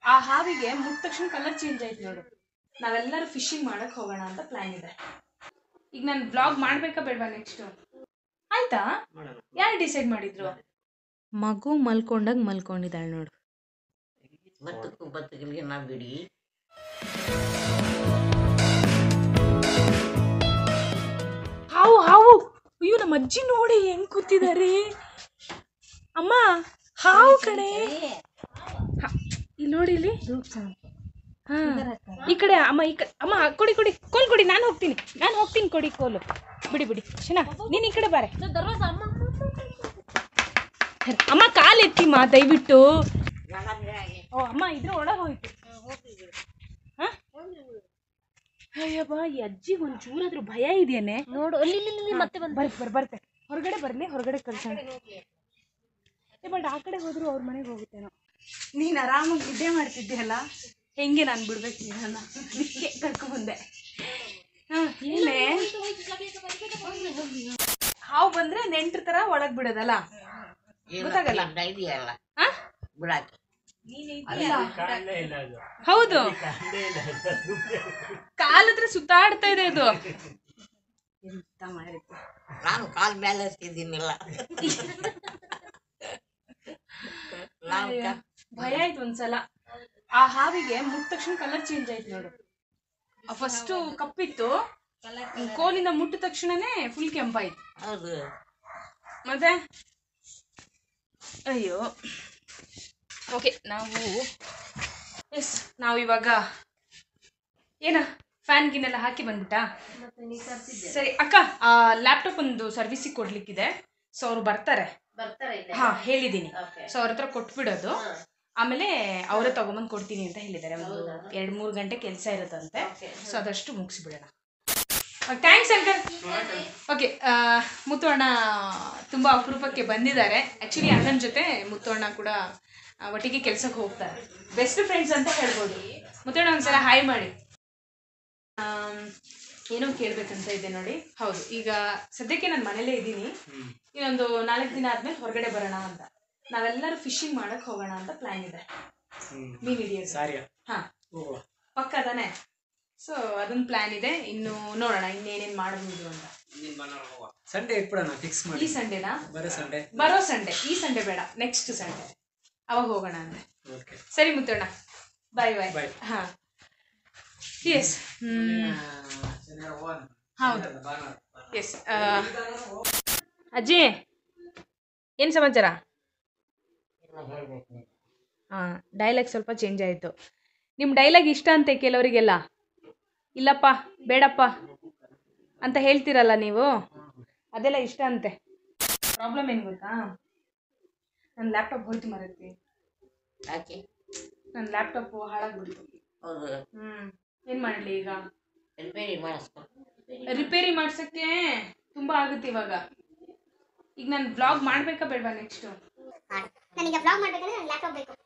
ಆ ಹಾವಿಗೆ ಮುಟ್ಟ ತಕ್ಷಣ ಕಲರ್ ಚೇಂಜ್ ಆಯ್ತು ನೋಡು ನಾವೆಲ್ಲರೂ ಫಿಶಿಂಗ್ ಮಾಡಕ್ ಹೋಗೋಣ ಅಂತ ಪ್ಲಾನ್ ಇದೆ ಈಗ ನಾನು ಬ್ಲಾಗ್ ಮಾಡ್ಬೇಕಾ ಬೇಡವಾ ನೆಕ್ಸ್ಟ್ ಆಯ್ತಾ ಯಾರು ಡಿಸೈಡ್ ಮಾಡಿದ್ರು ಮಗು ಮಲ್ಕೊಂಡಾಗ ಮಲ್ಕೊಂಡಿದ್ದಾಳೆ ನೋಡು ಬತ್ತಕ್ಕೂ ಬತ್ತಗಳಿಗೆ ನಾ ಬಿಡಿ ಹಾವು ಹಾವು ಅಯ್ಯೋ ನಮ್ಮ ಅಜ್ಜಿ ನೋಡಿ ಹೆಂಗ್ ಕೂತಿದ್ದಾರೆ ಅಮ್ಮ ಹಾವು ಕಣೆ ಹ, ಇಲ್ಲಿ ನೋಡಿ ಇಲ್ಲಿ ಹಾ ಈ ಕಡೆ ಅಮ್ಮ ಈ ಕಡೆ ಅಮ್ಮ ಕೊಡಿ ಕೊಡಿ ಕೋಲ್ ಕೊಡಿ ನಾನು ಹೋಗ್ತೀನಿ ನಾನು ಹೋಗ್ತೀನಿ ಕೊಡಿ ಕೋಲು ಬಿಡಿ ಬಿಡಿ ಶನಾ ನೀನು ಈ ಕಡೆ ಬಾರೆ ಅಮ್ಮ ಕಾಲು ಎತ್ತಿಮ್ಮ ದಯವಿಟ್ಟು ಓ ಅಮ್ಮ ಇದ್ರ ಒಳಗೆ ಹೋಯ್ತು ಹಾ? ಅಯ್ಯಬ್ಬಾ ಈ ಅಜ್ಜಿಗೆ ಒಂಚೂರಾದ್ರೂ ಭಯ ಇದೆಯೇನೆ ನೋಡು ಅಲ್ಲಿ ಇಲ್ಲಿ ಇಲ್ಲಿ ಮತ್ತೆ ಬಂದು ಬರ್ ಬರ್ ಬರ್ತೆ ಹೊರಗಡೆ ಬರ್ಲಿ ಹೊರಗಡೆ ಕಳ್ಸೋಣ ಏ ಬಟ್ ಆ ಕಡೆ ಹೋದ್ರು ಅವ್ರ ಮನೆಗೆ ಹೋಗುತ್ತೇನೋ ನೀನ್ ಆರಾಮಾಗಿ ನಿದ್ದೆ ಮಾಡ್ತಿದ್ದೀಯಲ್ಲ ಹೆಂಗೆ ನಾನು ಬಿಡ್ಬೇಕು ನಿನ್ನ ಅದಕ್ಕೆ ಕರ್ಕೊಂಬಂದೆ ಹಾ ಏನೇ ಹಾವು ಬಂದ್ರೆ ನೆಂಟ್ರ ತರ ಒಳಗ್ ಬಿಡೋದಲ್ಲ ಗೊತ್ತಾಗಲ್ಲ. ಇದೆಯಲ್ಲ ಹಾ? ಬಿಡಾಕೆ ಹೌದು ಕಾಲತ್ರ ಸುತ್ತಾಡ್ತಾ ಇದೆ ಇದು ಎಂತ ಮಾಡಿತ್ತು ನಾನು ಕಾಲ್ ಮೇಲೆ ಎತ್ತಿದ್ದೀನಿಲ್ಲ ನಾವು ಕ- ಭಯ ಆಯ್ತು ಒಂದ್ಸಲ ಆ ಹಾವಿಗೆ ಮುಟ್ಟ ತಕ್ಷಣ ಕಲರ್ ಚೇಂಜ್ ಆಯ್ತು ನೋಡು ಫಸ್ಟ್ ಕಪ್ಪಿತ್ತು ಕೋಲಿಂದ ಮುಟ್ಟಿದ ತಕ್ಷಣನೇ ಫುಲ್ ಕೆಂಪಾಯ್ತು ಹೌದು ಮತ್ತೆ ಅಯ್ಯೋ ಓಕೆ ನಾವು ಎಸ್ ನಾವು ಇವಾಗ ಏನ ಫ್ಯಾನ್ ಗಿನ್ನೆಲ್ಲ ಹಾಕಿ ಬಂದ್ಬಿಟ್ಟಾ ಸರಿ ಅಕ್ಕ ಆ ಲ್ಯಾಪ್ಟಾಪ್ ಒಂದು ಸರ್ವಿಸಿಗೆ ಕೊಡ್ಲಿಕ್ಕಿದೆ ಸೊ ಅವ್ರು ಬರ್ತಾರೆ ಬರ್ತಾರೆ ಇಲ್ಲಿ ಹಾ ಹೇಳಿದ್ದೀನಿ Okay. ಸೊ ಅವ್ರ ಹತ್ರ ಕೊಟ್ಬಿಡೋದು ಆಮೇಲೆ ಅವರೇ ತಗೊಂಬಂದು ಕೊಡ್ತೀನಿ ಅಂತ ಹೇಳಿದ್ದಾರೆ ಒಂದು ಎರಡು ಮೂರು ಗಂಟೆ ಕೆಲಸ ಇರುತ್ತಂತೆ ಸೊ ಅದಷ್ಟು ಮುಗಿಸ್ಬಿಡೋಣ ಥ್ಯಾಂಕ್ಸ್ ಅಂಕಲ್ ಓಕೆ ಮುತ್ತು ಅಣ್ಣ ತುಂಬ ಅಪರೂಪಕ್ಕೆ ಬಂದಿದ್ದಾರೆ ಆ್ಯಕ್ಚುಲಿ ಅಣ್ಣನ ಜೊತೆ ಮುತ್ತು ಅಣ್ಣ ಕೂಡ ಆ, ಒಟ್ಟಿಗೆ ಕೆಲ್ಸಕ್ಕೆ ಹೋಗ್ತಾರೆ ಬೆಸ್ಟ್ ಫ್ರೆಂಡ್ಸ್ ಅಂತ ಹೇಳ್ಬೋದು ಮುತ್ತಣ್ಣ ಒಂದ್ಸಲ ಹಾಯ್ ಮಾಡಿ ಆಮ್, ಏನೋ ಕೇಳ್ಬೇಕಂತ ಇದೆ ನೋಡಿ ಹೌದು ಈಗ ಸದ್ಯಕ್ಕೆ ನಾನು ಮನೇಲೇ ಇದ್ದೀನಿ ಇನ್ನೊಂದು ನಾಲ್ಕು ದಿನ ಆದ್ಮೇಲೆ ಹೊರಗಡೆ ಬರೋಣ ಅಂತ ನಾವೆಲ್ಲರೂ ಫಿಶಿಂಗ್ ಮಾಡಕ್ ಹೋಗೋಣ ಅಂತ ಪ್ಲಾನ್ ಇದೆ ಮೀನ್ ಹಿಡಿಯೋದು ಸಾರಿಯಾ ಹಾ ಹೋಗುವ ಪಕ್ಕ ತಾನೆ ಸೊ ಅದೊಂದು ಪ್ಲಾನ್ ಇದೆ ಇನ್ನು ನೋಡೋಣ ಇನ್ನೇನೇನ್ ಮಾಡಬಹುದು ಅಂತ ಸಂಡೇ ಇಟ್ಬಿಡೋಣ ಫಿಕ್ಸ್ ಈ ಮಾಡಿ ಸಂಡೇನಾ ಬರೋ ಸಂಡೇ ಬರೋ ಸಂಡೇ ಈ ಸಂಡೇ ಬೇಡ ನೆಕ್ಸ್ಟ್ ಸಂಡೇ ಅವಾಗ ಹೋಗೋಣ ಅಂದ್ರೆ ಓಕೆ ಸರಿ ಮುತ್ತಣ್ಣ ಬಾಯ್ ಬಾಯ್ Bye. ಹಾ ಎಸ್ ಹೌದು ಎಸ್ ಅಜ್ಜಿ ಏನು ಸಮಾಚಾರ ಹಾಂ ಡೈಲಾಗ್ ಸ್ವಲ್ಪ ಚೇಂಜ್ ಆಯಿತು ನಿಮ್ಮ ಡೈಲಾಗ್ ಇಷ್ಟ ಅಂತೆ ಕೆಲವರಿಗೆಲ್ಲ ಇಲ್ಲಪ್ಪ ಬೇಡಪ್ಪ ಅಂತ ಹೇಳ್ತೀರಲ್ಲ ನೀವು ಅದೆಲ್ಲ ಇಷ್ಟ ಅಂತೆ ಪ್ರಾಬ್ಲಮ್ ಏನು ಗೊತ್ತಾ ನನ್ನ ಲ್ಯಾಪ್ಟಾಪ್ ಹೋಯ್ತು ಮರತ್ತಿ ಯಾಕೆ ನನ್ನ ಲ್ಯಾಪ್ಟಾಪ್ ಹಾಳಾಗ್ಬಿಡ್ತು ಹೌದು ಹ್ಞೂ ಏನು ಮಾಡಲಿ ಈಗ ರಿಪೇರಿ ಮಾಡಿಸ್ಕೊ ರಿಪೇರಿ ಮಾಡ್ಸಕ್ಕೆ ತುಂಬಾ ಆಗುತ್ತೆ ಇವಾಗ ಈಗ ನಾನು ಬ್ಲಾಗ್ ಮಾಡ್ಬೇಕಾ ಬೇಡವಾ ನೆಕ್ಸ್ಟ್ ನನಗೆ ಬ್ಲಾಗ್ ಮಾಡ್ಬೇಕಂದ್ರೆ ನನ್ನ ಲ್ಯಾಪ್ಟಾಪ್ ಬೇಕು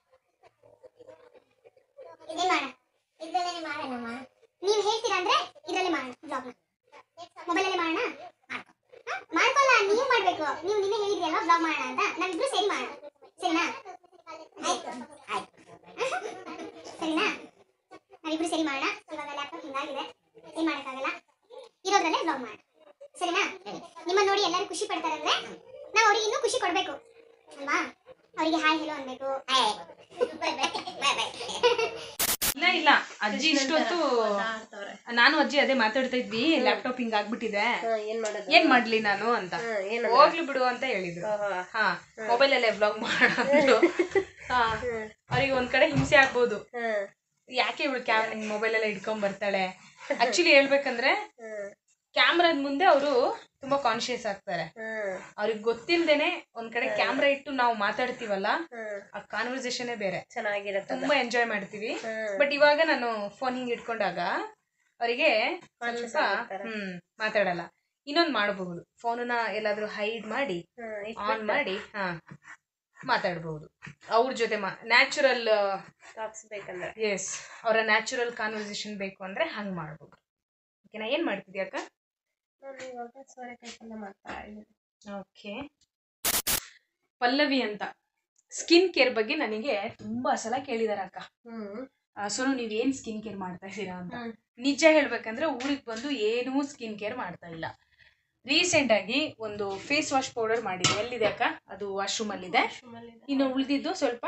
ಇದೇ ಮಾಡ ಇದ್ರಲ್ಲೇ ಮಾಡೋಣಮ್ಮ ನೀವು ಹೇಳ್ತೀರಾ ಅಂದ್ರೆ ಇದ್ರಲ್ಲೇ ಮಾಡೋಣ ಬ್ಲಾಗ್ನ ಮೊಬೈಲಲ್ಲೇ ಮಾಡೋಣ ಮಾಡ್ಕೊ ಹಾ? ಮಾಡ್ಕೊಲ್ಲ ನೀವು ಮಾಡ್ಬೇಕು ನೀವು ನಿನ್ನೆ ಹೇಳಿದ್ರಿ ಅಲ್ವಾ ಬ್ಲಾಗ್ ಮಾಡೋಣ ಅಂತ ನಾವಿಬ್ರು ಸೇರಿ ಮಾಡೋಣ ಸರಿನಾ ಆಯ್ತು ಆಯ್ತು ಸರಿನಾ ನಾವಿಬ್ರು ಸೇರಿ ಮಾಡೋಣ ಇವಾಗ ಲ್ಯಾಪ್ಟಾಪ್ ಹಿಂಗಾಗಿದೆ ಏನ್ ಮಾಡೋಕ್ಕಾಗಲ್ಲ ಇರೋದ್ರಲ್ಲೇ ಬ್ಲಾಗ್ ಮಾಡೋಣ ಸರಿನಾ ನಿಮ್ಮ ನೋಡಿ ಎಲ್ಲರೂ ಖುಷಿ ಪಡ್ತಾರೆ ಅಂದ್ರೆ ನಾವು ಅವ್ರಿಗೆ ಇನ್ನೂ ಖುಷಿ ಕೊಡ್ಬೇಕು ಅಲ್ವಾ ಅವರಿಗೆ ಹಾಯ್ ಹೆಲೋ ಅನ್ಬೇಕು ಬೈ ಬೈ ಇಲ್ಲ ಇಲ್ಲ ಅಜ್ಜಿ ಇಷ್ಟೊತ್ತು ನಾನು ಅಜ್ಜಿ ಅದೇ ಮಾತಾಡ್ತಾ ಇದ್ವಿ ಲ್ಯಾಪ್ಟಾಪ್ ಹಿಂಗ್ ಆಗ್ಬಿಟ್ಟಿದೆ ಏನ್ ಮಾಡೋದು ಏನ್ ಮಾಡ್ಲಿ ನಾನು ಅಂತ ಏನು ಹೋಗ್ಲಿ ಬಿಡು ಅಂತ ಹೇಳಿದ್ರು ಹಾ ಮೊಬೈಲ್ ಅಲ್ಲೇ ಬ್ಲಾಗ್ ಮಾಡೋದು ಹಾ ಅವ್ರಿಗೆ ಒಂದ್ ಕಡೆ ಹಿಂಸೆ ಆಗ್ಬೋದು ಯಾಕೆ ಇವಳು ಕ್ಯಾಮ್ ಮೊಬೈಲ್ ಎಲ್ಲ ಇಟ್ಕೊಂಡ್ ಬರ್ತಾಳೆ ಆಕ್ಚುಲಿ ಹೇಳ್ಬೇಕಂದ್ರೆ ಕ್ಯಾಮ್ರಾದ ಮುಂದೆ ಅವರು ತುಂಬಾ ಕಾನ್ಶಿಯಸ್ ಆಗ್ತಾರೆ ಅವ್ರಿಗೆ ಗೊತ್ತಿಲ್ದೇನೆ ಒಂದ್ ಕಡೆ ಕ್ಯಾಮ್ರಾ ಇಟ್ಟು ನಾವು ಮಾತಾಡ್ತೀವಲ್ಲ ಆ ಕಾನ್ವರ್ಸೇಷನ್ ಬೇರೆ ಚೆನ್ನಾಗಿರತ್ತೆ ತುಂಬಾ ಎಂಜಾಯ್ ಮಾಡ್ತೀವಿ ಬಟ್ ಇವಾಗ ನಾನು ಫೋನ್ ಹಿಂಗ್ ಇಟ್ಕೊಂಡಾಗ ಅವರಿಗೆ ಸ್ವಲ್ಪ ಹ್ಮ್ ಮಾತಾಡಲ್ಲ ಇನ್ನೊಂದ್ ಮಾಡಬಹುದು ಫೋನನ್ನ ಎಲ್ಲಾದ್ರೂ ಹೈಡ್ ಮಾಡಿ ಆನ್ ಮಾಡಿ ಹಾ ಮಾತಾಡಬಹುದು ಅವ್ರ ಜೊತೆ ನ್ಯಾಚುರಲ್ ಹಾಕ್ಸ್ಬೇಕಂದ್ರೆ ಎಸ್ ಅವರ ನ್ಯಾಚುರಲ್ ಕಾನ್ವರ್ಸೇಷನ್ ಬೇಕು ಅಂದ್ರೆ ಹಂಗ್ ಮಾಡ್ಬೋದು ಓಕೆನಾ ಏನ್ ಮಾಡ್ತಿದ್ಯಾ ಅಕ್ಕ ನಾನು ಇವಾಗ ಸೋರೆಕಾಯಿ ಪಲ್ಯ ಮಾಡ್ತಾ ಇದ್ದೀನಿ ಓಕೆ ಪಲ್ಲವಿ ಅಂತ ಸ್ಕಿನ್ ಕೇರ್ ಬಗ್ಗೆ ನನಗೆ ತುಂಬಾ ಸಲ ಕೇಳಿದಾರೆ ಅಕ್ಕ ಹ್ಮ್ ಆ, ಸೋನು ನೀವ್ ಏನ್ ಸ್ಕಿನ್ ಕೇರ್ ಮಾಡ್ತಾ ಇದ್ದೀರಾ ಅಂತ ಹ್ಮ್. ನಿಜ ಹೇಳ್ಬೇಕಂದ್ರೆ ಊರಿಗೆ ಬಂದು ಏನೂ ಸ್ಕಿನ್ ಕೇರ್ ಮಾಡ್ತಾ ಇಲ್ಲ ರೀಸೆಂಟ್ ಆಗಿ ಒಂದು ಫೇಸ್ ವಾಶ್ ಪೌಡರ್ ಮಾಡಿದೆ ಎಲ್ಲಿದೆ ಅಕ್ಕ ಅದು ವಾಶ್ರೂಮ್ ಅಲ್ಲಿ ಇದೆ ಇನ್ನು ಉಳಿದಿದ್ದು ಸ್ವಲ್ಪ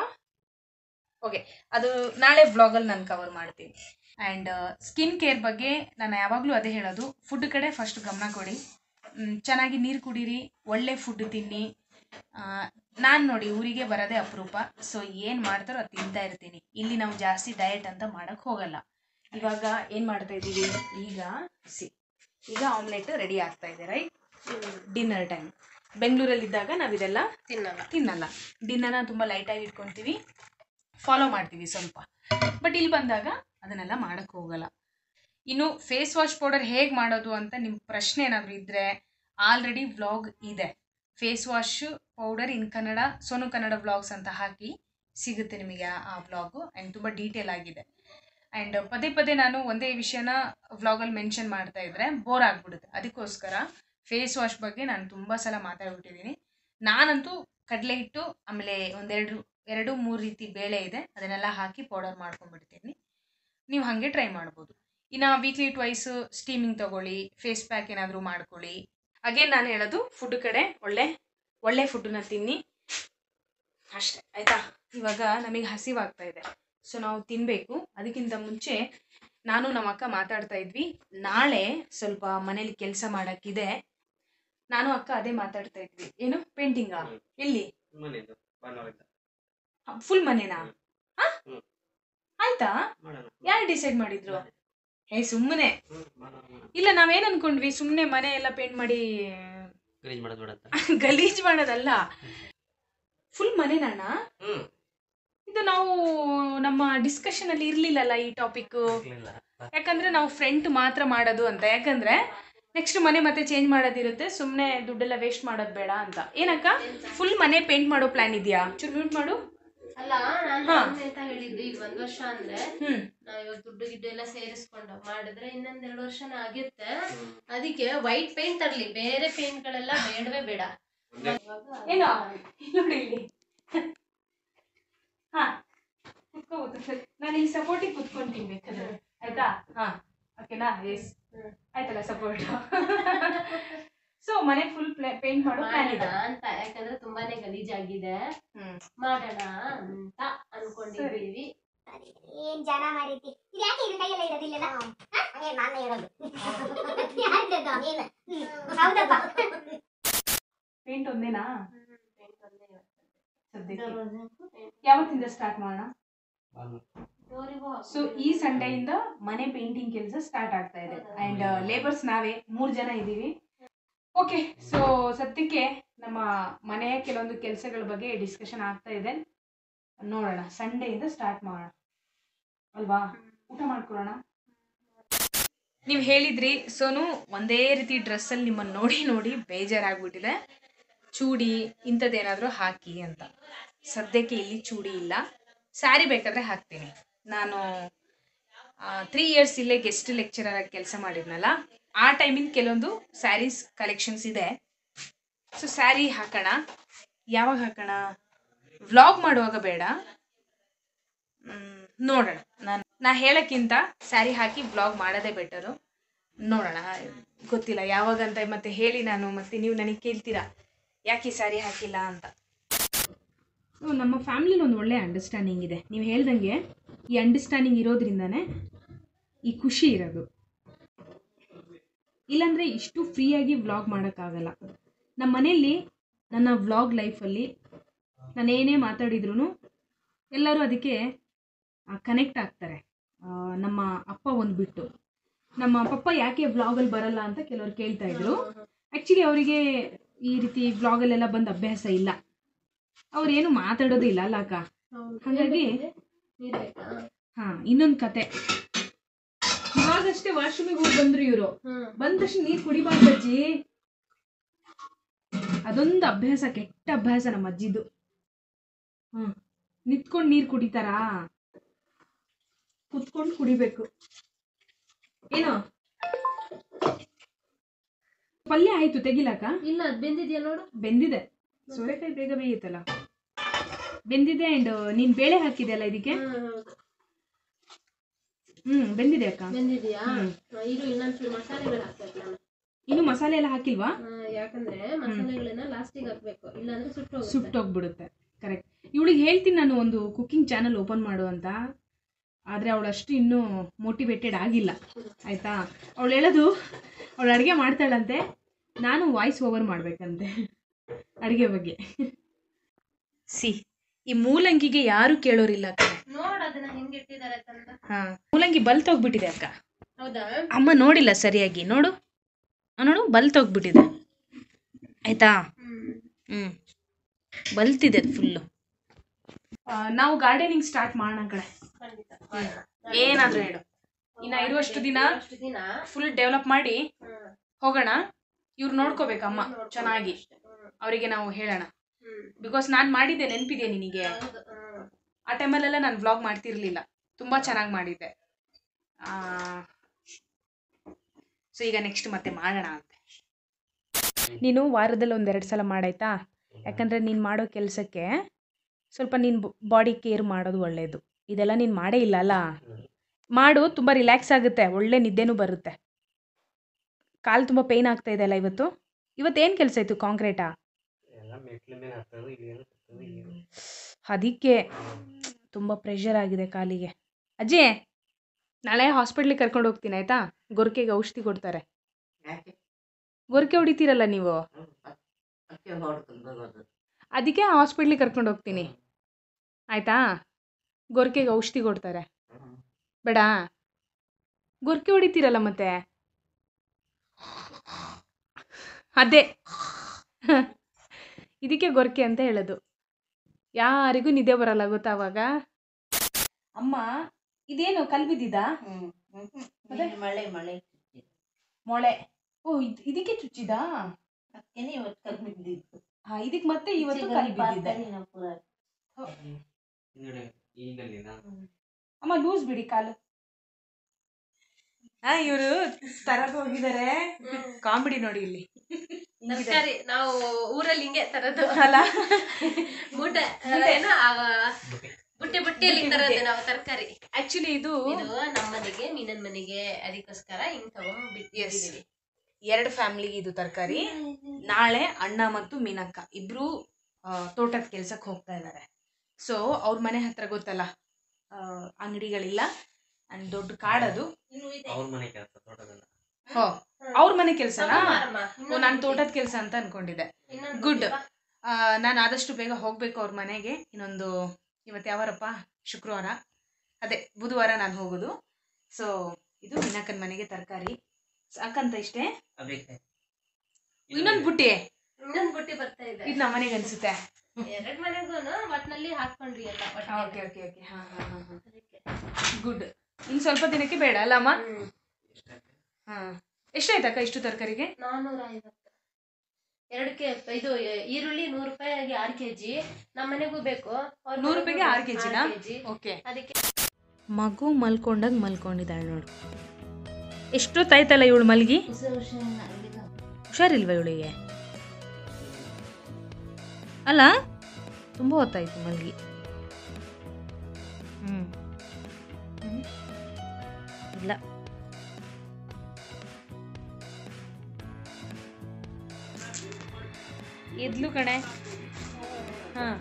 ಓಕೆ ಅದು ನಾಳೆ ಬ್ಲಾಗಲ್ಲಿ ನಾನು ಕವರ್ ಮಾಡ್ತೀನಿ ಆ್ಯಂಡ್ ಸ್ಕಿನ್ ಕೇರ್ ಬಗ್ಗೆ ನಾನು ಯಾವಾಗಲೂ ಅದೇ ಹೇಳೋದು ಫುಡ್ ಕಡೆ ಫಸ್ಟ್ ಗಮನ ಕೊಡಿ ಮ್, ಚೆನ್ನಾಗಿ ನೀರು ಕುಡೀರಿ ಒಳ್ಳೆ ಫುಡ್ ತಿನ್ನಿ ನಾನು ನೋಡಿ ಊರಿಗೆ ಬರೋದೇ ಅಪರೂಪ ಸೊ ಏನು ಮಾಡ್ತಾರೋ ಅದು ತಿಂತಾ ಇರ್ತೀನಿ ಇಲ್ಲಿ ನಾವು ಜಾಸ್ತಿ ಡಯಟ್ ಅಂತ ಮಾಡೋಕ್ಕೆ ಹೋಗಲ್ಲ ಇವಾಗ ಏನು ಮಾಡ್ತಾ ಇದ್ದೀವಿ ಈಗ ಸಿ ಈಗ ಆಮ್ಲೆಟ್ ರೆಡಿ ಆಗ್ತಾ ಇದೆ ರೈಟ್ ಡಿನ್ನರ್ ಟೈಮ್ ಬೆಂಗಳೂರಲ್ಲಿದ್ದಾಗ ನಾವಿದೆಲ್ಲ ತಿನ್ನಲ್ಲ ತಿನ್ನಲ್ಲ ಡಿನ್ನರ್ನ ತುಂಬ ಲೈಟಾಗಿ ಇಟ್ಕೊತೀವಿ ಫಾಲೋ ಮಾಡ್ತೀವಿ ಸ್ವಲ್ಪ ಬಟ್ ಇಲ್ಲಿ ಬಂದಾಗ ಅದನ್ನೆಲ್ಲ ಮಾಡೋಕ್ಕೆ ಹೋಗಲ್ಲ ಇನ್ನು ಫೇಸ್ ವಾಶ್ ಪೌಡರ್ ಹೇಗೆ ಮಾಡೋದು ಅಂತ ನಿಮ್ಮ ಪ್ರಶ್ನೆ ಏನಾದರೂ ಇದ್ದರೆ ಆಲ್ರೆಡಿ ವ್ಲಾಗ್ ಇದೆ face wash powder in Kannada Sonu Kannada vlogs ಅಂತ ಹಾಕಿ ಸಿಗುತ್ತೆ ನಿಮಗೆ ಆ- ಆ ವ್ಲಾಗು ಆ್ಯಂಡ್ ತುಂಬ ಡೀಟೇಲ್ ಆಗಿದೆ ಆ್ಯಂಡ್ ಪದೇ ಪದೇ ನಾನು ಒಂದೇ ವಿಷಯನ ವ್ಲಾಗಲ್ಲಿ ಮೆನ್ಷನ್ ಮಾಡ್ತಾ ಇದ್ರೆ ಬೋರ್ ಆಗಿಬಿಡುತ್ತೆ ಅದಕ್ಕೋಸ್ಕರ ಫೇಸ್ ವಾಶ್ ಬಗ್ಗೆ ನಾನು ತುಂಬ ಸಲ ಮಾತಾಡ್ಬಿಟ್ಟಿದ್ದೀನಿ ನಾನಂತೂ ಕಡಲೆ ಹಿಟ್ಟು ಆಮೇಲೆ ಒಂದೆರಡು ಎರಡು ಮೂರು ರೀತಿ ಬೇಳೆ ಇದೆ ಅದನ್ನೆಲ್ಲ ಹಾಕಿ ಪೌಡರ್ ಮಾಡ್ಕೊಂಡ್ಬಿಡ್ತೀನಿ ನೀವು ಹಾಗೆ ಟ್ರೈ ಮಾಡ್ಬೋದು ಇನ್ನು ವೀಕ್ಲಿ ಟ್ವೈಸ್ ಸ್ಟೀಮಿಂಗ್ ತಗೊಳ್ಳಿ ಫೇಸ್ ಪ್ಯಾಕ್ ಏನಾದರೂ ಮಾಡ್ಕೊಳ್ಳಿ ಅಗೇನ್ ನಾನು ಹೇಳೋದು ಫುಡ್ ಕಡೆ ಒಳ್ಳೆ ಒಳ್ಳೆ ಫುಡ್ಡನ್ನ ತಿನ್ನಿ ಅಷ್ಟೇ ಆಯಿತಾ ಇವಾಗ ನಮಗೆ ಹಸಿವಾಗ್ತಾ ಇದೆ ಸೊ ನಾವು ತಿನ್ನಬೇಕು ಅದಕ್ಕಿಂತ ಮುಂಚೆ ನಾನು ನಮ್ಮ ಅಕ್ಕ ಮಾತಾಡ್ತಾ ಇದ್ವಿ ನಾಳೆ ಸ್ವಲ್ಪ ಮನೇಲಿ ಕೆಲಸ ಮಾಡೋಕ್ಕಿದೆ ನಾನು ಅಕ್ಕ ಅದೇ ಮಾತಾಡ್ತಾ ಇದ್ವಿ ಏನು ಪೇಂಟಿಂಗಾ ಎಲ್ಲಿ ಮನೆದು ಭಾನುವಾರದಿಂದ ಫುಲ್ ಮನೆನಾ ಹ? ಹ್ಮ್. ಆಯ್ತಾ ಮಾಡೋಣ ಯಾರು ಡಿಸೈಡ್ ಮಾಡಿದ್ರು ಏ ಸುಮ್ಮನೆ ಹ್ಮ್, ಮಾಡೋಣ, ಮಾಡೋಣ. ಇಲ್ಲ ನಾವೇನ್ ಅನ್ಕೊಂಡ್ವಿ ಸುಮ್ಮನೆ ಮನೆ ಎಲ್ಲ ಪೇಂಟ್ ಮಾಡಿ ಗಲೀಜ್ ಮಾಡೋದು ಬೇಡ ಅಂತ ಗಲೀಜ್ ಮಾಡೋದಲ್ಲ ಫುಲ್ ಮನೆನಣ್ಣ ಹ್ಮ್ ಇದು ನಾವು ನಮ್ಮ ಡಿಸ್ಕಷನ್ ಅಲ್ಲಿ ಇರ್ಲಿಲ್ಲಲ್ಲ ಈ ಟಾಪಿಕ್ ಇರ್ಲಿಲ್ಲ. ಯಾಕಂದ್ರೆ ನಾವು ಫ್ರಂಟ್ ಮಾತ್ರ ಮಾಡೋದು ಅಂತ ಯಾಕಂದ್ರೆ ನೆಕ್ಸ್ಟ್ ಮನೆ ಮತ್ತೆ ಚೇಂಜ್ ಮಾಡೋದಿರುತ್ತೆ ಸುಮ್ಮನೆ ದುಡ್ಡೆಲ್ಲ ವೇಸ್ಟ್ ಮಾಡೋದು ಬೇಡ ಅಂತ ಏನಕ್ಕ ಫುಲ್ ಮನೆ ಪೇಂಟ್ ಮಾಡೋ ಪ್ಲಾನ್ ಇದೆಯಾ ಚೂರು ಮ್ಯೂಟ್ ಮಾಡು ಅಲ್ಲ ನಾನು ಹಾ. ಹಂಗೆ ಅಂತ ಹೇಳಿದ್ದು ಈಗ ಒಂದ್ ವರ್ಷ ಅಂದ್ರೆ ಹ್ಮ್ ನಾವ್ ಇವಾಗ ದುಡ್ಡು ಗಿಡ್ಡು ಎಲ್ಲ ಸೇರಿಸ್ಕೊಂಡು ಮಾಡಿದ್ರೆ ಇನ್ನೊಂದ್ ಎರಡು ವರ್ಷನ ಆಗುತ್ತೆ ಹ್ಮ್. ಅದಕ್ಕೆ ವೈಟ್ ಪೇಂಟ್ ತರ್ಲಿ ಬೇರೆ ಪೇಂಟ್ ಗಳೆಲ್ಲ ಬೇಡವೇ ಬೇಡ ಒಂದೇ ಏನೋ ನೋಡಿ ಇಲ್ಲಿ ಹಾ ಕುತ್ಕೋ ನಾನು ಇಲ್ಲಿ ಸಪೋರ್ಟಿಗೆ ಕುತ್ಕೊಂತೀನಿ ಬೇಕಾದ್ರೆ ಆಯ್ತಾ ಹಾ ಓಕೆನಾ ಎಸ್ ಹ್ಮ್. ಆಯ್ತಲ್ಲ ಸಪೋರ್ಟ್ ಸೊ ಮನೆ ಫುಲ್ ಪೇಂಟ್ ಮಾಡೋ ಪ್ಲಾನ್ ಮಾಡೋಣ ಇದೆ ಅಂತ ಯಾಕಂದ್ರೆ ತುಂಬಾನೇ ಗಲೀಜಾಗಿದೆ ಹ್ಮ್ ಮಾಡೋಣ ಅಂತ ಅನ್ಕೊಂಡಿದೀವಿ ಏನ್ ಜನ ಮಾರೀತಿ ಇದು ಯಾಕೆ ಇದು ಕೈಯೆಲ್ಲ ಇರೋದಿಲ್ಲ ನಾನೇ ಇರೋದು ಯಾರ್ದದು? ಹ್ಮ್, ಹೌದಪ್ಪ ಪೇಂಟ್ ಒಂದೇನಾ paint ಒಂದೇ ಇವತ್ತು. ಸದ್ಯಕ್ಕೆ ಯಾವತ್ತಿಂದ ಸ್ಟಾರ್ಟ್ ಮಾಡೋಣ ಭಾನುವಾರ. ಡೋರಿಗೂ ಸೊ ಈ ಸಂಡೆಯಿಂದ ಮನೆ ಪೇಂಟಿಂಗ್ ಕೆಲಸ ಸ್ಟಾರ್ಟ್ ಆಗ್ತಾ ಇದೆ ಅಂಡ್ ಲೇಬರ್ಸ್ ನಾವೇ ಮೂರ್ ಜನ ಇದ್ದೀವಿ ಓಕೆ ಸೊ ಸದ್ಯಕ್ಕೆ ನಮ್ಮ ಮನೆಯ ಕೆಲವೊಂದು ಕೆಲಸಗಳ ಬಗ್ಗೆ ಡಿಸ್ಕಷನ್ ಆಗ್ತಾ ಇದೆ ನೋಡೋಣ ಸಂಡೆಯಿಂದ ಸ್ಟಾರ್ಟ್ ಮಾಡೋಣ ಅಲ್ವಾ ಊಟ ಮಾಡ್ಕೊಳ್ಳೋಣ ನೀವು ಹೇಳಿದ್ರಿ ಸೋನು ಒಂದೇ ರೀತಿ ಡ್ರೆಸ್ಸಲ್ಲಿ ನಿಮ್ಮನ್ನು ನೋಡಿ ನೋಡಿ ಬೇಜಾರಾಗ್ಬಿಟ್ಟಿದೆ ಚೂಡಿ ಇಂಥದ್ದೇನಾದರೂ ಹಾಕಿ ಅಂತ ಸದ್ಯಕ್ಕೆ ಇಲ್ಲಿ ಚೂಡಿ ಇಲ್ಲ ಸ್ಯಾರಿ ಬೇಕಾದರೆ ಹಾಕ್ತೀನಿ ನಾನು ತ್ರೀ ಇಯರ್ಸ್ ಇಲ್ಲೇ ಗೆಸ್ಟ್ ಲೆಕ್ಚರರ್ ಆಗಿ ಕೆಲಸ ಮಾಡಿದ್ನಲ್ಲ ಆ ಟೈಮಿನ ಕೆಲವೊಂದು ಸ್ಯಾರೀಸ್ ಕಲೆಕ್ಷನ್ಸ್ ಇದೆ ಸೊ ಸ್ಯಾರಿ ಹಾಕೋಣ ಯಾವಾಗ ಹಾಕೋಣ ವ್ಲಾಗ್ ಮಾಡುವಾಗ ಬೇಡ ಮ್, ನೋಡೋಣ ನಾನು ನಾ ಹೇಳೋಕ್ಕಿಂತ ಸ್ಯಾರಿ ಹಾಕಿ ವ್ಲಾಗ್ ಮಾಡೋದೇ ಬೆಟರು ನೋಡೋಣ ಗೊತ್ತಿಲ್ಲ ಯಾವಾಗಂತ ಮತ್ತೆ ಹೇಳಿ ನಾನು ಮತ್ತೆ ನೀವು ನನಗೆ ಕೇಳ್ತೀರಾ ಯಾಕೆ ಈ ಸ್ಯಾರಿ ಹಾಕಿಲ್ಲ ಅಂತ ಸೊ ನಮ್ಮ ಫ್ಯಾಮಿಲಿಲಿ ಒಂದು ಒಳ್ಳೆ ಅಂಡರ್ಸ್ಟ್ಯಾಂಡಿಂಗ್ ಇದೆ ನೀವು ಹೇಳ್ದಂಗೆ ಈ ಅಂಡರ್ಸ್ಟ್ಯಾಂಡಿಂಗ್ ಇರೋದ್ರಿಂದನೇ ಈ ಖುಷಿ ಇರೋದು ಇಲ್ಲಾಂದರೆ ಇಷ್ಟು ಫ್ರೀಯಾಗಿ ವ್ಲಾಗ್ ಮಾಡೋಕ್ಕಾಗಲ್ಲ ನಮ್ಮ ಮನೆಯಲ್ಲಿ ನನ್ನ ವ್ಲಾಗ್ ಲೈಫಲ್ಲಿ ನಾನು ಏನೇ ಮಾತಾಡಿದ್ರು ಎಲ್ಲರೂ ಅದಕ್ಕೆ ಕನೆಕ್ಟ್ ಆಗ್ತಾರೆ ಆ, ನಮ್ಮ ಅಪ್ಪ ಒಂದು ಬಿಟ್ಟು ನಮ್ಮ ಪಪ್ಪ ಯಾಕೆ ವ್ಲಾಗಲ್ಲಿ ಬರಲ್ಲ ಅಂತ ಕೆಲವರು ಕೇಳ್ತಾ ಇದ್ರು ಆ್ಯಕ್ಚುಲಿ ಅವರಿಗೆ ಈ ರೀತಿ ವ್ಲಾಗಲ್ಲೆಲ್ಲ ಬಂದು ಅಭ್ಯಾಸ ಇಲ್ಲ ಅವ್ರು ಏನು ಮಾತಾಡೋದು ಇಲ್ಲ ಅಲ್ಲ ಅಕ್ಕ ಹಾಗಾಗಿ ನೀರ್ ಬೇಕಾ ಹಾ ಇನ್ನೊಂದು ಕತೆ ಇವಾಗಷ್ಟೇ ವಾಶ್ರೂಮಿಗೆ ಹೋಗಿ ಬಂದ್ರು ಇವರು ಹ್ಮ್ ಬಂದ ತಕ್ಷಣ ನೀರು ಕುಡಿಬಾರ್ದು ಅಜ್ಜಿ ಅದೊಂದು ಅಭ್ಯಾಸ ಕೆಟ್ಟ ಅಭ್ಯಾಸ ನಮ್ಮ ಅಜ್ಜಿದು ಹ್ಮ್ ನಿಂತ್ಕೊಂಡು ನೀರು ಕುಡಿತಾರಾ ಕುತ್ಕೊಂಡು ಕುಡಿಬೇಕು ಏನು ಪಲ್ಯ ಆಯ್ತು ತೆಗಿಲಕ್ಕ ಇಲ್ಲ ಅದ್ ಬೆಂದಿದ್ಯಾ ನೋಡು ಬೆಂದಿದೆ ಸೋರೆಕಾಯಿ ಬೇಗ ಬೇಯುತ್ತಲ್ಲ ಬೆಂದಿದೆ ಆ್ಯಂಡ್ ನೀನು ಬೇಳೆ ಹಾಕಿದೆಯಲ್ಲ ಇದಕ್ಕೆ ಹ್ಞೂ ಬೆಂದಿದೆ ಅಕ್ಕ ಬಂದಿದ್ಯಾ ಹ್ಮ್. ಇರು ಇನ್ನೊಂಚೂರು ಮಸಾಲೆಗಳು ಹಾಕ್ಬೇಕು ನಾನು ಇನ್ನು ಮಸಾಲೆ ಎಲ್ಲ ಹಾಕಿಲ್ವಾ ಆ, ಯಾಕಂದ್ರೆ ಮಸಾಲೆಗಳನ್ನ ಲಾಸ್ಟಿಗೆ ಹಾಕ್ಬೇಕು ಇಲ್ಲಾಂದ್ರೆ ಸುಟ್ಟು ಹೋಗುತ್ತೆ. ಸುಟ್ಟೋಗ್ಬಿಡುತ್ತೆ ಕರೆಕ್ಟ್ ಇವಳಿಗೆ ಹೇಳ್ತೀನಿ ನಾನು ಒಂದು ಕುಕ್ಕಿಂಗ್ ಚಾನಲ್ ಓಪನ್ ಮಾಡು ಅಂತ ಆದರೆ ಅವಳಷ್ಟು ಇನ್ನೂ ಮೋಟಿವೇಟೆಡ್ ಆಗಿಲ್ಲ ಆಯಿತಾ ಅವಳು ಹೇಳೋದು ಅವಳು ಅಡುಗೆ ಮಾಡ್ತಾಳಂತೆ ನಾನು ವಾಯ್ಸ್ ಓವರ್ ಮಾಡಬೇಕಂತೆ ಅಡುಗೆ ಬಗ್ಗೆ ಸಿ ಈ ಮೂಲಂಗಿಗೆ ಯಾರು ಕೇಳೋರಿಲ್ಲ ಅಕ್ಕ ನೋಡ್ ಅದನ್ನ ಹೆಂಗ್ ಇಟ್ಟಿದ್ದಾರೆ ಅಂತ ಹಾಂ ಮೂಲಂಗಿ ಬಲ್ತೋಗ್ಬಿಟ್ಟಿದೆ ಅಕ್ಕ ಹೌದಾ ಅಮ್ಮ ನೋಡಿಲ್ಲ ಸರಿಯಾಗಿ ನೋಡು ಆ, ನೋಡು ಬಲ್ತೋಗ್ಬಿಟ್ಟಿದೆ ಆಯ್ತಾ ಹ್ಮ್ ಹ್ಞೂ ಬಲ್ತಿದೆ ಅದು ಫುಲ್ಲು ನಾವು ಗಾರ್ಡನಿಂಗ್ ಸ್ಟಾರ್ಟ್ ಮಾಡೋಣ ಕಡೆ ಖಂಡಿತ ಏನಾದರೂ ಹೇಳು ಇನ್ನ ಇರುವಷ್ಟು ದಿನ ಅಷ್ಟು ದಿನ ಫುಲ್ ಡೆವಲಪ್ ಮಾಡಿ ಹ್ಮ್. ಹೋಗೋಣ ಇವ್ರು ನೋಡ್ಕೋಬೇಕಮ್ಮ ನೋಡ್ಕೊಂಡು ಚೆನ್ನಾಗಿ ಅಷ್ಟೇ. ಹ್ಮ್. ಅವರಿಗೆ ನಾವು ಹೇಳೋಣ ಹ್ಮ್. ಬಿಕಾಸ್ ನಾನು ಮಾಡಿದ್ದೆ ನೆನಪಿದೆ ನಿನಗೆ ಹೌದು, ಹ್ಮ್. ಆ ಟೈಮಲ್ಲೆಲ್ಲ ನಾನು ವ್ಲಾಗ್ ಮಾಡ್ತಿರ್ಲಿಲ್ಲ ತುಂಬ ಚೆನ್ನಾಗಿ ಮಾಡಿದ್ದೆ ಸೊ ಈಗ ನೆಕ್ಸ್ಟ್ ಮತ್ತೆ ಮಾಡೋಣ ಅಂತೆ ನೀನು ವಾರದಲ್ಲಿ ಒಂದೆರಡು ಸಲ ಮಾಡಾಯ್ತಾ ಯಾಕಂದರೆ ನೀನು ಮಾಡೋ ಕೆಲಸಕ್ಕೆ ಸ್ವಲ್ಪ ನೀನು ಬಾಡಿ ಕೇರ್ ಮಾಡೋದು ಒಳ್ಳೆಯದು ಇದೆಲ್ಲ ನೀನು ಮಾಡೇ ಇಲ್ಲ ಅಲ್ಲ ಮಾಡು ತುಂಬ ರಿಲ್ಯಾಕ್ಸ್ ಆಗುತ್ತೆ ಒಳ್ಳೆ ನಿದ್ದೆನೂ ಬರುತ್ತೆ ಕಾಲು ತುಂಬ ಪೇಯ್ನ್ ಆಗ್ತಾ ಇದೆ ಅಲ್ಲ ಇವತ್ತು ಇವತ್ತೇನು ಕೆಲಸ ಇತ್ತು ಕಾಂಕ್ರೀಟಾ ಎಲ್ಲ ಮೆಟ್ಲ ಮೇಲೆ ಹತ್ತೋದು ಇಳಿಯೋದು ಹತ್ತೋದು ಇಳಿಯೋದು ಅದಕ್ಕೆ ತುಂಬ ಪ್ರೆಷರ್ ಆಗಿದೆ ಕಾಲಿಗೆ ಅಜ್ಜಿ ನಾಳೆ ಹಾಸ್ಪಿಟ್ಲಿಗೆ ಕರ್ಕೊಂಡು ಹೋಗ್ತೀನಿ ಆಯಿತಾ ಗೊರಕೆಗೆ ಔಷಧಿ ಕೊಡ್ತಾರೆ ಯಾಕೆ ಗೊರಕೆ ಹೊಡಿತೀರಲ್ಲ ನೀವು ಹ್ಮ್. ಅಕ್ಕಿ ಹೊಡ್ಕೊಂಡು ಬರೋದು ಅದಕ್ಕೆ ಹಾಸ್ಪಿಟ್ಲಿಗೆ ಕರ್ಕೊಂಡು ಹೋಗ್ತೀನಿ ಆಯಿತಾ ಗೊರಕೆಗೆ ಔಷಧಿ ಕೊಡ್ತಾರೆ ಹ್ಮ್. ಬೇಡ ಗೊರಕೆ ಹೊಡಿತೀರಲ್ಲ ಮತ್ತೆ ಅದೇ ಇದಕ್ಕೆ ಗೊರಕೆ ಅಂತ ಹೇಳೋದು ಯಾರಿಗೂ ನಿದ್ದೆ ಬರಲ್ಲ ಗೊತ್ತಾ ಅವಾಗ ಅಮ್ಮ ಇದೇನು ಕಲ್ ಬಿದ್ದಿದ್ದಾ ಹ್ಮ್. ಹ್ಮ್. ಮತ್ತೆ? ಇಲ್ಲಿ ಮಳೆ ಮಳೆ ಮೊಳೆ ಓ ಇದ್- ಇದಕ್ಕೆ ಚುಚ್ಚಿದಾ ಅದಕ್ಕೇನೆ ಇವತ್ತು ಕಬ್ಬು ಬಿದ್ದಿದ್ದು ಹಾ ಇದಕ್ಕೆ ಮತ್ತೆ ಇವತ್ತು ಕಲ್ ಬಿದ್ದಿದೆ ಪಾತ್ರೆನ ಪೂರ ಹಿಂದ್ಗಡೆ ಈಗಲ್ಲಿನ ಅಮ್ಮ ಲೂಸ್ ಬಿಡಿ ಕಾಲು ಹಾ ಇವರು ತರಕ್ ಹೋಗಿದ್ದಾರೆ ಕಾಮಿಡಿ ನೋಡಿ ಇಲ್ಲಿ ಹಿಂಗಿದೆ. ತರ್ಕಾರಿ ನಾವು ಊರಲ್ಲಿ ಹಿಂಗೆ ತರದು ಅಲ್ಲ ಮೂಟೆ ಏನೋ ಆ, ಬುಟ್ಟಿ ಬುಟ್ಟಿಯಲ್ಲಿ ತರದು ನಾವು ತರಕಾರಿ ಆಕ್ಚುಲಿ ಇದು ಇದು ನಮ್ಮ ಮನೆಗೆ ಮೀನನ್ ಮನೆಗೆ ಅದಕ್ಕೋಸ್ಕರ ಹಿಂಗ್ ತಗೊಂಡ್ಬಿಟ್ಟಿದೀವಿ ಎರಡು ಫ್ಯಾಮಿಲಿಗೆ ಇದು ತರಕಾರಿ ನಾಳೆ ಅಣ್ಣ ಮತ್ತು ಮೀನಕ್ಕ ಇಬ್ರು ಆ, ತೋಟದ ಕೆಲ್ಸಕ್ಕೆ ಹೋಗ್ತಾ ಇದ್ದಾರೆ ಸೊ ಅವ್ರ ಮನೆ ಹತ್ರ ಗೊತ್ತಲ್ಲ ಆ, ಅಂಗಡಿಗಳಿಲ್ಲ ಅಂಡ್ ದೊಡ್ಡ ಕಾಡದು ಅವ್ರ ಮನೆ ಕೆಲಸ ತೋಟದಲ್ಲ ಹೋ ಅವ್ರ ಮನೆ ಕೆಲ್ಸನಾ ಮಾರಮ್ಮ, ಓ ಇನ್ನೊಂದು ನಾನು ಬುಟ್ಟಿ. ತೋಟದ ಕೆಲಸ ಅಂತ ಅನ್ಕೊಂಡಿದ್ದೆ ಇನ್ನೊಂದು good. ಬುಟ್ಟಿ ಬಾ. ನಾನು ಆದಷ್ಟು ಬೇಗ ಹೋಗ್ಬೇಕು ಅವ್ರ ಮನೆಗೆ ಇನ್ನೊಂದು ಇವತ್ತು ಯಾವಾರಪ್ಪ ಶುಕ್ರವಾರ ಅದೇ ಬುಧವಾರ ನಾನು ಹೋಗೋದು ಸೊ ಇದು ಮೀನಕ್ಕನ ಮನೆಗೆ ತರಕಾರಿ ಸಾಕಂತ ಇಷ್ಟೇ ಅದಕ್ಕೆ ಇನ್ನೊಂದು ಬುಟ್ಟಿ ಇನ್ನೊಂದು ಬುಟ್ಟಿ ಬರ್ತಾ ಇದೆ ಇದು ನಮ್ಮ ಮನೆಗೆ ಅನ್ಸುತ್ತೆ ಎರಡ್ ಮನೆಗೂನು ಒಟ್ನಲ್ಲಿ ಹಾಕೊಂಡ್ವಿ ಎಲ್ಲ ಒಟ್ಟಿಗೆ. ಓಕೆ ಓಕೆ ಓಕೆ ಹಾಂ ಹಾಂ ಹಾಂ ಹಾಂ ಅದಕ್ಕೆ. ಗುಡ್ ಇನ್ನು ಸ್ವಲ್ಪ ದಿನಕ್ಕೆ ಬೇಡ ಅಲ್ಲಮ್ಮ ಹ್ಮ್. ಹಾಂ ಎಷ್ಟಾಯ್ತಕ್ಕ ಇಷ್ಟು ತರಕಾರಿಗೆ ನಾನೂರ ಐವತ್ತು ಎರಡಕ್ಕೆ ಇದು ಈರುಳ್ಳಿ ನೂರು ರೂಪಾಯಿಗೆ ಆರು ಕೆಜಿ ನಮ್ಮ ಮನೆಗೂ ಬೇಕು ಅವ್ರ ನೂರು ಮನೆಗೂ ರೂಪಾಯಿಗೆ ಆರು ಬೇಕು, ಕೆಜಿನಾ? ಆರು ಕೆಜಿ ಓಕೆ ಅದಕ್ಕೆ ಮಗು ಮಲ್ಕೊಂಡಾಗ ಮಲ್ಕೊಂಡಿದ್ದಾಳೆ ನೋಡು ಎಷ್ಟೊತ್ತಾಯ್ತಲ್ಲ ಇವಳು ಮಲ್ಗಿ ಹುಷಾರಿಲ್ವಾ ಇವಳಿಗೆ ಅಲ್ಲ ತುಂಬ ಹೊತ್ತಾಯ್ತು ಮಲ್ಗಿ ಹ್ಞೂ ಇಲ್ಲ ಎದ್ಲು ಕಣೆ ಹಾಂ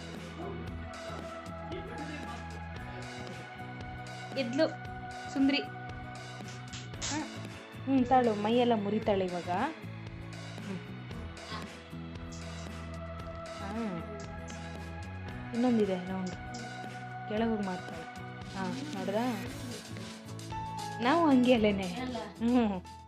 ಎದ್ಲು ಸುಂದ್ರಿ ಹಾಂ ಹ್ಞೂ ತಾಳು ಮೈಯೆಲ್ಲ ಮುರಿತಾಳೆ ಇವಾಗ ಹಾಂ ಇನ್ನೊಂದಿದೆ ರೌಂಡ್ ಕೆಳಗೆ ಹೋಗಿ ಮಾಡ್ತಾಳೆ ಹಾಂ ನೋಡ್ದಾ ನಾವು ಹಂಗೆ ಅಲ್ಲೇನೆ ಅಲ್ಲ ಹ್ಞೂ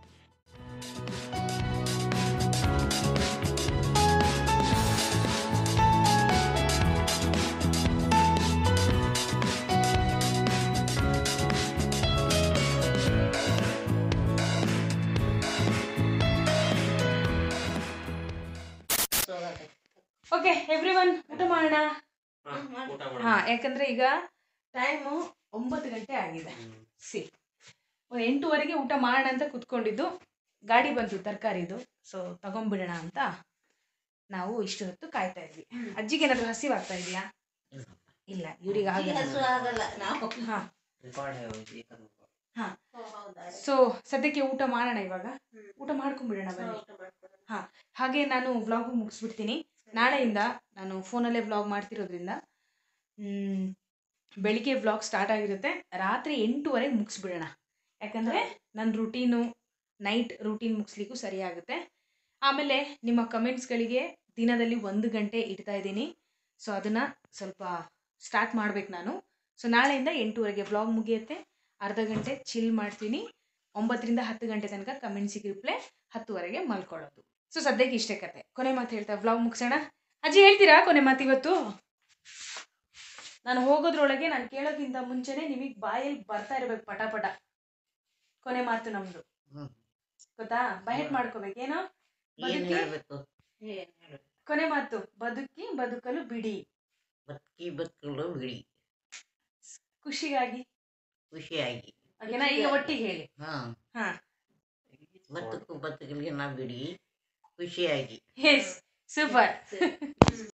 ಓಕೆ ಎವ್ರಿ ಒನ್ ಊಟ ಮಾಡೋಣ ಊಟ ಮಾಡ ಹಾಂ ಯಾಕಂದ್ರೆ ಈಗ ಟೈಮು ಒಂಬತ್ತು ಗಂಟೆ ಆಗಿದೆ ಸಿ ಒಂದು ಎಂಟೂವರೆಗೆ ಊಟ ಮಾಡೋಣ ಅಂತ ಕುತ್ಕೊಂಡಿದ್ದು ಗಾಡಿ ಬಂತು ತರಕಾರಿದು ಸೊ ತಗೊಂಡ್ಬಿಡೋಣ ಅಂತ ನಾವು ಇಷ್ಟು ಹೊತ್ತು ಕಾಯ್ತಾ ಇದ್ವಿ ಅಜ್ಜಿಗೆ ಏನಾದರೂ ಹಸಿವಾಗ್ತಾ ಇದೆಯಾ ಇಲ್ಲ ಇವ್ರಿಗೆ ಈಗ ಆಗಲ್ಲ ಹಸು ಆಗಲ್ಲ ನಾವು ಹಾ ರೆಕಾರ್ಡ್ ಈ ಥರ ಹೌದಾ ಸೊ ಸದ್ಯಕ್ಕೆ ಊಟ ಮಾಡೋಣ ಇವಾಗ ಊಟ ಮಾಡ್ಕೊಂಡ್ಬಿಡೋಣ ಬನ್ನಿ ಹಾಗೆ ನಾನು ವ್ಲಾಗು ಮುಗಿಸ್ಬಿಡ್ತೀನಿ ನಾಳೆಯಿಂದ ನಾನು ಫೋನಲ್ಲೇ ವ್ಲಾಗ್ ಮಾಡ್ತಿರೋದ್ರಿಂದ ಮ್, ಬೆಳಿಗ್ಗೆ ವ್ಲಾಗ್ ಸ್ಟಾರ್ಟ್ ಆಗಿರುತ್ತೆ ರಾತ್ರಿ ಎಂಟೂವರೆಗೆ ಮುಗಿಸ್ಬಿಡೋಣ ಯಾಕಂದರೆ ನನ್ನ ರುಟೀನು ನೈಟ್ ರುಟೀನ್ ಮುಗಿಸ್ಲಿಕ್ಕೂ ಸರಿ ಆಗುತ್ತೆ ಆಮೇಲೆ ನಿಮ್ಮ ಕಮೆಂಟ್ಸ್ಗಳಿಗೆ ದಿನದಲ್ಲಿ ಒಂದು ಗಂಟೆ ಇಡ್ತಾ ಇದ್ದೀನಿ ಸೊ ಅದನ್ನು ಸ್ವಲ್ಪ ಸ್ಟಾರ್ಟ್ ಮಾಡ್ಬೇಕು ನಾನು ಸೊ ನಾಳೆಯಿಂದ ಎಂಟೂವರೆಗೆ ವ್ಲಾಗ್ ಮುಗಿಯುತ್ತೆ ಅರ್ಧ ಗಂಟೆ ಚಿಲ್ ಮಾಡ್ತೀನಿ ಒಂಬತ್ತರಿಂದ ಹತ್ತು ಗಂಟೆ ತನಕ ಕಮೆಂಟ್ಸಿಗೆ ರಿಪ್ಲೈ ಹತ್ತುವರೆಗೆ ಮಲ್ಕೊಳ್ಳೋದು ಸೊ ಸದ್ಯಕ್ಕೆ ಇಷ್ಟೇ ಕತೆ ಕೊನೆ ಮಾತು ಹೇಳ್ತಾ ವ್ಲಾಗ್ ಮುಗಿಸೋಣ ಅಜ್ಜಿ ಹೇಳ್ತೀರಾ ಕೊನೆ ಮಾತು ಇವತ್ತು ನಾನು ಹೋಗೋದ್ರೊಳಗೆ ನಾನು ಕೇಳೋಕ್ಕಿಂತ ಮುಂಚೆನೆ ನಿಮಗೆ ಬಾಯಲ್ಲಿ ಬರ್ತಾ ಇರ್ಬೇಕು ಪಟ ಪಟ ಕೊನೆ ಮಾತು ನಮ್ದು ಹ್ಮ್. ಗೊತ್ತಾ ಬಯಟ್ ಮಾಡ್ಕೋಬೇಕೇನೋ ಏನ್ ಬದುಕಿ ಹೇಳ್ಬೇಕು ಏನ್ ಹೇಳ್ಬೇಕು ಕೊನೆ ಮಾತು ಬದುಕಿ ಬದುಕಲು ಬಿಡಿ ಬದುಕಿ ಬದುಕಲು ಬಿಡಿ ಖುಷಿಗಾಗಿ ಖುಷಿಯಾಗಿ ಓಕೆನಾ ಈಗ ಒಟ್ಟಿಗೆ ಹೇಳಿ ಹಾ ಹಾ ಬದುಕು ಬದುಕಲಿನ ಬಿಡಿ ಖುಷಿಯಾಗಿ ಎಸ್ ಸೂಪರ್